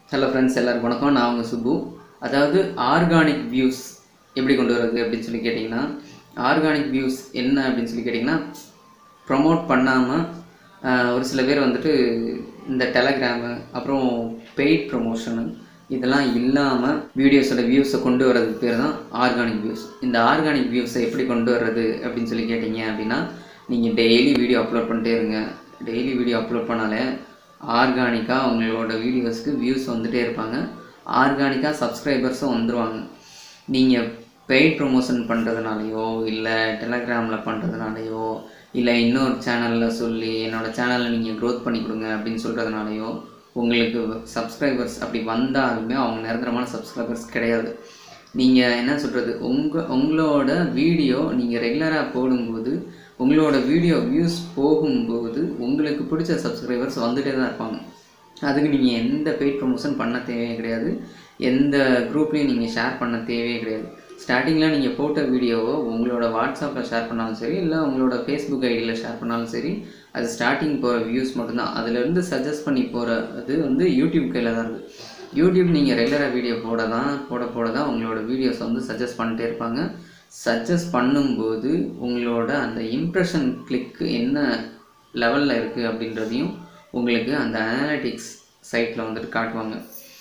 hello friends எல்லாருக்கும் வணக்கம் நான் உங்கள் சுப்பு அதாவது ஆர்கானிக் வியூஸ் எப்படி கொண்டு வர்றது அப்படின்னு சொல்லி கேட்டிங்கன்னா ஆர்கானிக் வியூஸ் என்ன அப்படின்னு சொல்லி கேட்டிங்கன்னா ப்ரமோட் பண்ணாமல் ஒரு சில பேர் வந்துட்டு இந்த டெலகிராமு அப்புறம் பெய்ட் ப்ரொமோஷனு இதெல்லாம் இல்லாமல் வீடியோஸோட வியூஸை கொண்டு வர்றதுக்கு பேர் தான் ஆர்கானிக் வியூஸ் இந்த ஆர்கானிக் வியூஸை எப்படி கொண்டு வர்றது அப்படின்னு சொல்லி கேட்டிங்க அப்படின்னா நீங்கள் டெய்லி வீடியோ அப்லோட் பண்ணிட்டே இருங்க டெய்லி வீடியோ அப்லோட் பண்ணாலே ஆர்கானிக்காக உங்களோட வீடியோஸ்க்கு வியூஸ் வந்துகிட்டே இருப்பாங்க ஆர்கானிக்காக சப்ஸ்கிரைபர்ஸும் வந்துடுவாங்க நீங்கள் பெய்ட் ப்ரொமோஷன் பண்ணுறதுனாலையோ இல்லை டெலகிராமில் பண்ணுறதுனாலையோ இல்லை இன்னொரு சேனலில் சொல்லி என்னோடய சேனலை நீங்கள் க்ரோத் பண்ணி கொடுங்க அப்படின்னு சொல்கிறதுனாலையோ உங்களுக்கு சப்ஸ்கிரைபர்ஸ் அப்படி வந்தாலுமே அவங்க நிரந்தரமான சப்ஸ்கிரைபர்ஸ் கிடையாது நீங்கள் என்ன சொல்கிறது உங்கள் உங்களோட வீடியோ நீங்கள் ரெகுலராக போடும்போது உங்களோட வீடியோ வியூஸ் போகும்போது உங்களுக்கு பிடிச்ச சப்ஸ்கிரைபர்ஸ் வந்துகிட்டே தான் இருப்பாங்க அதுக்கு நீங்கள் எந்த பெய்ட் ப்ரொமோஷன் பண்ண தேவையே கிடையாது எந்த குரூப்லேயும் நீங்கள் ஷேர் பண்ண தேவையே கிடையாது ஸ்டார்டிங்கில் நீங்கள் போட்ட வீடியோவை உங்களோட வாட்ஸ்அப்பில் ஷேர் பண்ணாலும் சரி இல்லை உங்களோட ஃபேஸ்புக் ஐடியில் ஷேர் பண்ணாலும் சரி அது ஸ்டார்டிங் போகிற வியூஸ் மட்டும்தான் அதுலேருந்து சஜஸ்ட் பண்ணி போகிறது வந்து யூடியூப் கையில் தான் இருக்குது யூடியூப் நீங்கள் ரெகுலராக வீடியோ போட தான் போட போட தான் உங்களோட வீடியோஸ் வந்து சஜஸ்ட் பண்ணிட்டே இருப்பாங்க சஜஸ்ட் பண்ணும்போது உங்களோட அந்த இம்ப்ரெஷன் கிளிக்கு என்ன லெவலில் இருக்குது அப்படின்றதையும் உங்களுக்கு அந்த அனாலிட்டிக்ஸ் சைட்டில் வந்துட்டு காட்டுவாங்க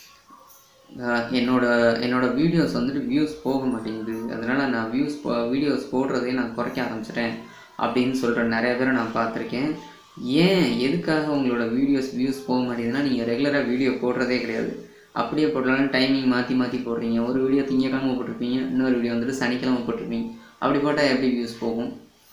அஹ் என்னோட என்னோட வீடியோஸ் வந்துட்டு வியூஸ் போக மாட்டேங்குது அதனால் நான் வியூஸ் வீடியோஸ் போடுறதே நான் குறைக்க ஆரம்பிச்சிட்டேன் அப்படின்னு சொல்கிற நிறைய பேரை நான் பார்த்துருக்கேன் ஏன் எதுக்காக உங்களோட வீடியோஸ் வியூஸ் போக மாட்டேங்குதுன்னா நீங்கள் ரெகுலராக வீடியோ போடுறதே கிடையாது அப்படியே போட்டாலும் டைமிங் மாற்றி மாற்றி போடுறீங்க ஒரு வீடியோ திங்கக்கிழமை போட்டிருப்பீங்க இன்னொரு வீடியோ வந்துட்டு சனிக்கிழமை போட்டிருப்பீங்க அப்படி போட்டால் எப்படி வியூஸ் போகும்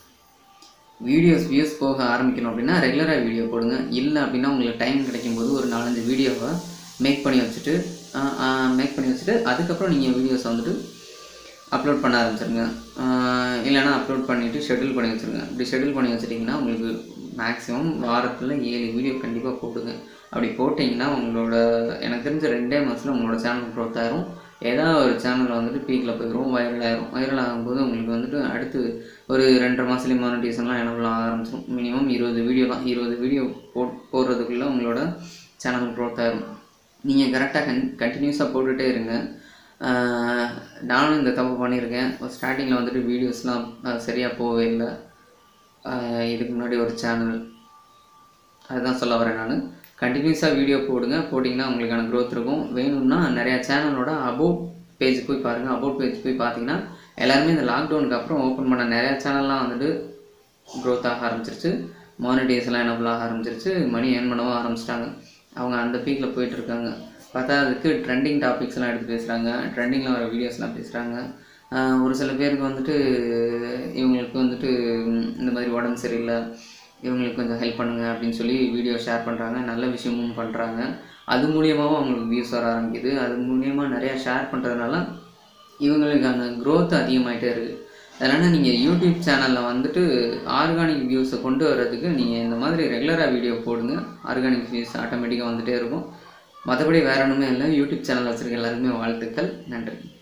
வீடியோஸ் வியூஸ் போக ஆரம்பிக்கணும் அப்படின்னா ரெகுலராக வீடியோ போடுங்க இல்லை அப்படின்னா உங்களுக்கு டைம் கிடைக்கும்போது ஒரு நாலஞ்சு வீடியோவை மேக் பண்ணி வச்சுட்டு மேக் பண்ணி வச்சுட்டு அதுக்கப்புறம் நீங்கள் வீடியோஸ் வந்துட்டு அப்லோட் பண்ண ஆரம்பிச்சிருங்க ஆஹ் இல்லைன்னா அப்லோட் பண்ணிவிட்டு ஷெட்யூல் பண்ணி வச்சுருங்க இப்படி ஷெட்யூல் பண்ணி வச்சிட்டிங்கன்னா உங்களுக்கு மேக்ஸிமம் வாரத்தில் ஏழு வீடியோ கண்டிப்பாக போடுங்க அப்படி போட்டிங்கன்னா உங்களோட எனக்கு தெரிஞ்ச ரெண்டே மாதத்தில் உங்களோட சேனல் க்ரோத் ஆயிரும் ஏதாவது ஒரு சேனல் வந்துட்டு பீக்கில் போயிடும் வைரல் ஆயிரும் வைரல் ஆகும்போது உங்களுக்கு வந்துட்டு அடுத்து ஒரு ரெண்டரை மாதத்துலேயே மானிட்டேஷன்லாம் எனபிள் ஆக ஆரம்பிச்சிடும் மினிமம் இருபது வீடியோ தான் இருபது வீடியோ போ போடுறதுக்குள்ளே உங்களோட சேனல் க்ரோத் ஆயிரும் நீங்கள் கரெக்டாக கன் கண்டினியூஸாக போட்டுகிட்டே இருங்க ஆஹ் நானும் இந்த தப்பு பண்ணியிருக்கேன் ஸ்டார்டிங்கில் வந்துட்டு வீடியோஸ்லாம் சரியாக போகவே இல்லை ஆஹ் இதுக்கு முன்னாடி ஒரு சேனல் அதுதான் சொல்ல வரேன் நான் கண்டினியூஸாக வீடியோ போடுங்க போட்டிங்கன்னா உங்களுக்கான க்ரோத் இருக்கும் வேணும்னா நிறையா சேனலோட அபவுட் பேஜ் போய் பாருங்கள் அபவுட் பேஜ் போய் பார்த்தீங்கன்னா எல்லாருமே இந்த லாக்டவுனுக்கு அப்புறம் ஓப்பன் பண்ண நிறையா சேனல்லாம் வந்துட்டு க்ரோத் ஆக ஆரம்பிச்சிருச்சு மானிட்டேஸ் எல்லாம் எனபிள் ஆக ஆரம்பிச்சிருச்சு மணி ஏர்ன் பண்ணவும் ஆரம்பிச்சிட்டாங்க அவங்க அந்த பீக்கில் போயிட்டு இருக்காங்க பார்த்தா அதுக்கு ட்ரெண்டிங் டாபிக்ஸ்லாம் எடுத்து பேசுகிறாங்க ட்ரெண்டிங்கில் வர வீடியோஸ்லாம் பேசுகிறாங்க ஒரு சில பேருக்கு வந்துட்டு இவங்களுக்கு வந்துட்டு ம், இந்த மாதிரி உடம்பு சரியில்லை இவங்களுக்கு கொஞ்சம் ஹெல்ப் பண்ணுங்க அப்படின்னு சொல்லி வீடியோ ஷேர் பண்ணுறாங்க நல்ல விஷயமும் பண்ணுறாங்க அது மூலியமாகவும் அவங்களுக்கு வியூஸ் வர ஆரம்பிக்குது அது மூலியமாக நிறையா ஷேர் பண்ணுறதுனால இவங்களுக்கான growth அதிகமாயிட்டே இருக்குது அதனால் நீங்கள் யூடியூப் சேனலில் வந்துட்டு ஆர்கானிக் வியூஸை கொண்டு வர்றதுக்கு நீங்கள் இந்த மாதிரி ரெகுலராக வீடியோ போடுங்க ஆர்கானிக் வியூஸ் ஆட்டோமேட்டிக்காக வந்துகிட்டே இருக்கும் மற்றபடி வேற ஒன்றுமே இல்லை யூடியூப் சேனல் வச்சுருக்க எல்லாருக்குமே வாழ்த்துக்கள் நன்றி